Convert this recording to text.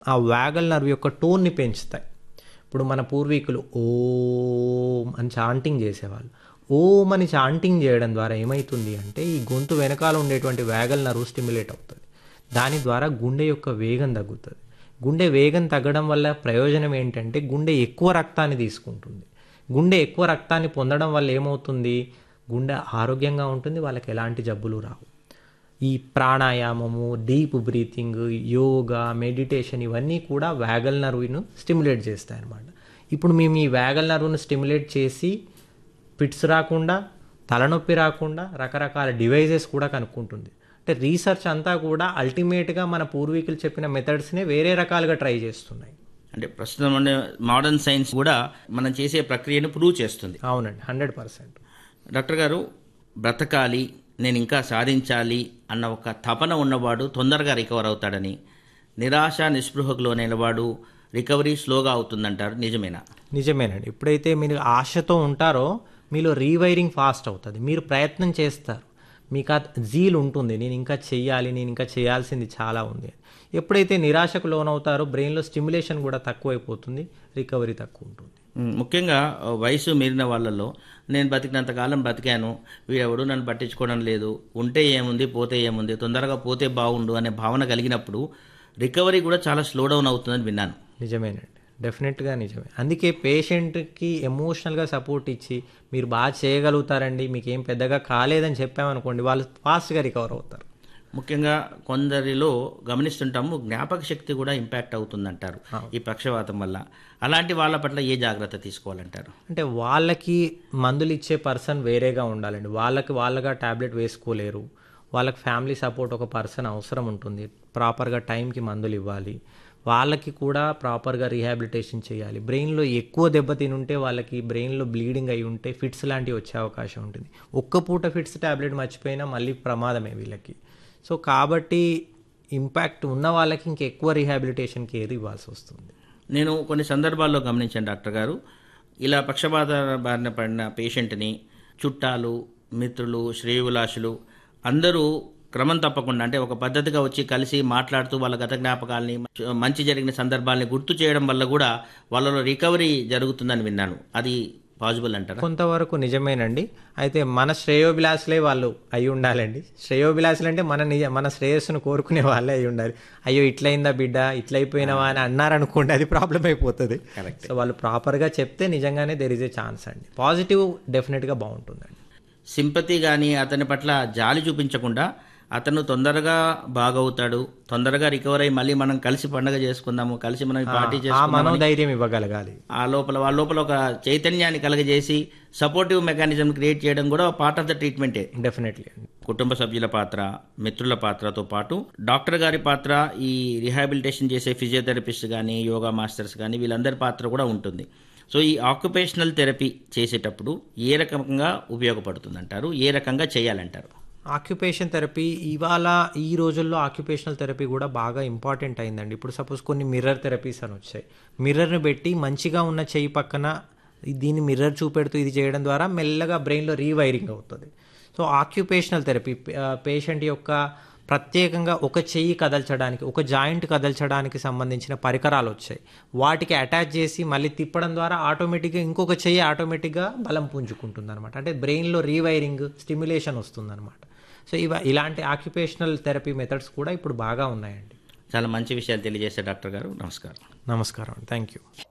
ఆ వ్యాగల్ నర్వ్ యొక్క టోన్ని పెంచుతాయి ఇప్పుడు మన పూర్వీకులు ఓం అని చాంటింగ్ చేసేవాళ్ళు ఓం అని చాంటింగ్ చేయడం ద్వారా ఏమవుతుంది అంటే ఈ గొంతు వెనకాల ఉండేటువంటి వ్యాగల్ నర్వ్ స్టిమ్యులేట్ అవుతుంది దాని ద్వారా గుండె యొక్క వేగం తగ్గుతుంది గుండె వేగం తగ్గడం వల్ల ప్రయోజనం ఏంటంటే గుండె ఎక్కువ రక్తాన్ని తీసుకుంటుంది గుండె ఎక్కువ రక్తాన్ని పొందడం వల్ల ఏమవుతుంది గుండె ఆరోగ్యంగా ఉంటుంది వాళ్ళకి ఎలాంటి జబ్బులు రావు ఈ ప్రాణాయామము డీప్ బ్రీతింగ్ యోగా మెడిటేషన్ ఇవన్నీ కూడా వ్యాగల్ నర్వ్ను స్టిమ్యులేట్ చేస్తాయి అన్నమాట ఇప్పుడు మేము ఈ వ్యాగల్ నర్వ్ను స్టిమ్యులేట్ చేసి ఫిట్స్ రాకుండా తలనొప్పి రాకుండా రకరకాల డివైజెస్ కూడా కనుక్కుంటుంది అంటే రీసెర్చ్ అంతా కూడా అల్టిమేట్గా మన పూర్వీకులు చెప్పిన మెథడ్స్నే వేరే రకాలుగా ట్రై చేస్తున్నాయి అంటే ప్రస్తుతం ఉండే మోడర్న్ సైన్స్ కూడా మనం చేసే ప్రక్రియను ప్రూవ్ చేస్తుంది అవునండి హండ్రెడ్ పర్సెంట్ డాక్టర్ గారు బ్రతకాలి నేను ఇంకా సాధించాలి అన్న ఒక తపన ఉన్నవాడు తొందరగా రికవర్ అవుతాడని నిరాశ నిస్పృహకు లోనైనవాడు రికవరీ స్లోగా అవుతుందంటారు నిజమేనా నిజమేనండి ఎప్పుడైతే మీరు ఆశతో ఉంటారో మీలో రీవైరింగ్ ఫాస్ట్ అవుతుంది మీరు ప్రయత్నం చేస్తారు మీకు ఆ జీల్ ఉంటుంది నేను ఇంకా చెయ్యాలి నేను ఇంకా చేయాల్సింది చాలా ఉంది ఎప్పుడైతే నిరాశకు లోనవుతారో బ్రెయిన్లో స్టిమ్యులేషన్ కూడా తక్కువైపోతుంది రికవరీ తక్కువ ఉంటుంది ఉమ్, ముఖ్యంగా ఆ, వయసు మీరిన వాళ్ళలో నేను బతికినంత కాలం బతికాను వీడెవడు నన్ను పట్టించుకోవడం లేదు ఉంటే ఏముంది పోతే ఏముంది తొందరగా పోతే బాగుండు అనే భావన కలిగినప్పుడు రికవరీ కూడా చాలా స్లో డౌన్ అవుతుందని విన్నాను నిజమేనండి డెఫినెట్గా నిజమే అందుకే పేషెంట్కి ఎమోషనల్గా సపోర్ట్ ఇచ్చి మీరు బాగా చేయగలుగుతారండి మీకు ఏం పెద్దగా కాలేదని చెప్పామనుకోండి వాళ్ళు ఫాస్ట్గా రికవర్ అవుతారు ముఖ్యంగా కొందరిలో గమనిస్తుంటాము జ్ఞాపక శక్తి కూడా ఇంపాక్ట్ అవుతుందంటారు ఈ పక్షవాతం వల్ల అలాంటి వాళ్ళ పట్ల ఏ జాగ్రత్త తీసుకోవాలంటారు అంటే వాళ్ళకి మందులు ఇచ్చే పర్సన్ వేరేగా ఉండాలండి వాళ్ళకి వాళ్ళగా టాబ్లెట్ వేసుకోలేరు వాళ్ళకి ఫ్యామిలీ సపోర్ట్ ఒక పర్సన్ అవసరం ఉంటుంది ప్రాపర్గా టైంకి మందులు ఇవ్వాలి వాళ్ళకి కూడా ప్రాపర్గా రీహాబిలిటేషన్ చేయాలి బ్రెయిన్లో ఎక్కువ దెబ్బతిని ఉంటే వాళ్ళకి బ్రెయిన్లో బ్లీడింగ్ అయి ఉంటే ఫిట్స్ లాంటివి వచ్చే అవకాశం ఉంటుంది ఒక్క పూట ఫిట్స్ టాబ్లెట్ మర్చిపోయినా మళ్ళీ ప్రమాదమే వీళ్ళకి సో కాబట్టి ఇంపాక్ట్ ఉన్న వాళ్ళకి ఇంకెక్కువ రీహాబిలిటేషన్ కేర్ ఇవ్వాల్సి వస్తుంది నేను కొన్ని సందర్భాల్లో గమనించాను డాక్టర్ గారు ఇలా పక్షపాత బారిన పడిన పేషెంట్ని చుట్టాలు మిత్రులు శ్రేయులాషులు అందరూ క్రమం తప్పకుండా అంటే ఒక పద్ధతిగా వచ్చి కలిసి మాట్లాడుతూ వాళ్ళ గత జ్ఞాపకాలని మంచి జరిగిన సందర్భాలని గుర్తు చేయడం వల్ల కూడా వాళ్ళలో రికవరీ జరుగుతుందని విన్నాను అది పాసిబుల్ అంటారా కొంతవరకు నిజమేనండి అయితే మన శ్రేయోభిలాసులే వాళ్ళు అయి ఉండాలండి శ్రేయోభిలాసులు అంటే మన నిజ మన శ్రేయస్సును కోరుకునే వాళ్ళే అయి ఉండాలి అయ్యో ఇట్లయిందా బిడ్డ ఇట్లయిపోయినావా అని అన్నారనుకోండి అది ప్రాబ్లం అయిపోతుంది సో వాళ్ళు ప్రాపర్గా చెప్తే నిజంగానే దెర్ ఇస్ ఏ ఛాన్స్ అండి పాజిటివ్ డెఫినెట్గా బాగుంటుందండి సింపతి కానీ అతని పట్ల జాలి చూపించకుండా అతను తొందరగా బాగవుతాడు తొందరగా రికవర్ అయ్యి మళ్ళీ మనం కలిసి పండగ చేసుకుందాము కలిసి మనం ఈ పార్టీ ఆ చేసుకుందాం మనోధైర్యం ఇవ్వగలగాలి ఆ లోపల వాళ్ళ లోపల ఒక చైతన్యాన్ని కలగజేసి సపోర్టివ్ మెకానిజం క్రియేట్ చేయడం కూడా పార్ట్ ఆఫ్ ద ట్రీట్మెంటే డెఫినెట్లీ అండి కుటుంబ సభ్యుల పాత్ర మిత్రుల పాత్రతో పాటు డాక్టర్ గారి పాత్ర ఈ రిహాబిలిటేషన్ చేసే ఫిజియోథెరపిస్ట్ కానీ యోగా మాస్టర్స్ కానీ వీళ్ళందరి పాత్ర కూడా ఉంటుంది సో ఈ ఆక్యుపేషనల్ థెరపీ చేసేటప్పుడు ఏ రకంగా ఉపయోగపడుతుందంటారు ఏ రకంగా చేయాలంటారు ఆక్యుపేషన్ థెరపీ ఇవాళ ఈ రోజుల్లో ఆక్యుపేషనల్ థెరపీ కూడా బాగా ఇంపార్టెంట్ అయిందండి ఇప్పుడు సపోజ్ కొన్ని మిర్రర్ థెరపీస్ అని వచ్చాయి మిర్రర్ని పెట్టి మంచిగా ఉన్న చెయ్యి పక్కన దీన్ని మిర్రర్ చూపెడుతూ ఇది చేయడం ద్వారా మెల్లగా బ్రెయిన్లో రీవైరింగ్ అవుతుంది సో ఆక్యుపేషనల్ థెరపీ పేషెంట్ యొక్క ప్రత్యేకంగా ఒక చెయ్యి కదల్చడానికి ఒక జాయింట్ కదల్చడానికి సంబంధించిన పరికరాలు వచ్చాయి వాటికి అటాచ్ చేసి మళ్ళీ తిప్పడం ద్వారా ఆటోమేటిక్గా ఇంకొక చెయ్యి ఆటోమేటిక్గా బలం పుంజుకుంటుంది అనమాట అంటే బ్రెయిన్లో రీవైరింగ్ స్టిమ్యులేషన్ వస్తుందన్నమాట సో ఇవ ఇలాంటి ఆక్యుపేషనల్ థెరపీ మెథడ్స్ కూడా ఇప్పుడు బాగా ఉన్నాయండి చాలా మంచి విషయాలు తెలియజేసే డాక్టర్ గారు నమస్కారం నమస్కారం థ్యాంక్ యూ